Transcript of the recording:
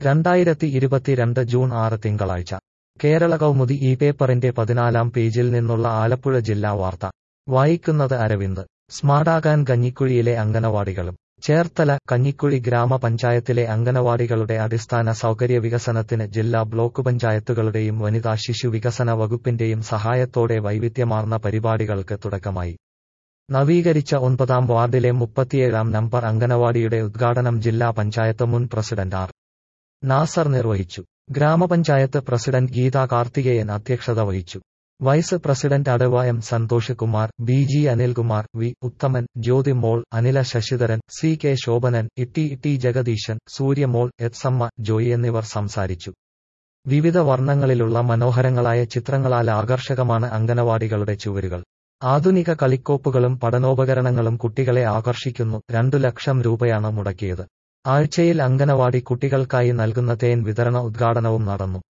രണ്ടായിരത്തി ഇരുപത്തിരണ്ട് ജൂൺ ആറ് തിങ്കളാഴ്ച കേരള കൗമുദി ഈ പേപ്പറിന്റെ പതിനാലാം പേജിൽ നിന്നുള്ള ആലപ്പുഴ ജില്ലാ വാർത്ത വായിക്കുന്നത് അരവിന്ദ് സ്മാർട്ടാകാൻ കഞ്ഞിക്കുഴിയിലെ അംഗനവാടികളും ചേർത്തല കഞ്ഞിക്കുഴി ഗ്രാമപഞ്ചായത്തിലെ അംഗനവാടികളുടെ അടിസ്ഥാന സൗകര്യ വികസനത്തിന് ജില്ലാ ബ്ലോക്ക് പഞ്ചായത്തുകളുടെയും വനിതാ ശിശു വികസന വകുപ്പിന്റെയും സഹായത്തോടെ വൈവിധ്യമാർന്ന പരിപാടികൾക്ക് തുടക്കമായി നവീകരിച്ച ഒൻപതാം വാർഡിലെ മുപ്പത്തിയേഴാം നമ്പർ അംഗനവാടിയുടെ ഉദ്ഘാടനം ജില്ലാ പഞ്ചായത്ത് മുൻ പ്രസിഡന്റ് ആർ നാസർ നിർവഹിച്ചു ഗ്രാമപഞ്ചായത്ത് പ്രസിഡന്റ് ഗീത കാർത്തികേയൻ അധ്യക്ഷത വഹിച്ചു vice president Adava M Santhosh Kumar B G Anilkumar V Uthaman Jyothimol Anila Sasidharan C K Shobhanan Itty T Jagadeesan Suryamol Elsamma Joy എന്നിവർ സംസാരിച്ചു വിവിധ വർണ്ണങ്ങളിലുള്ള മനോഹരങ്ങളായ ചിത്രങ്ങളാൽ ആകർഷകമാണ് അംഗനവാടികളുടെ ചുവരുകൾ ആധുനിക കളിക്കോപ്പുകളും പഠനോപകരണങ്ങളും കുട്ടികളെ ആകർഷിക്കുന്നു രണ്ടു ലക്ഷം രൂപയാണ് മുടക്കിയത് ആഴ്ചയിൽ അംഗനവാടി കുട്ടികൾക്കായി നൽകുന്ന തേൻ വിതരണ ഉദ്ഘാടനവും നടന്നു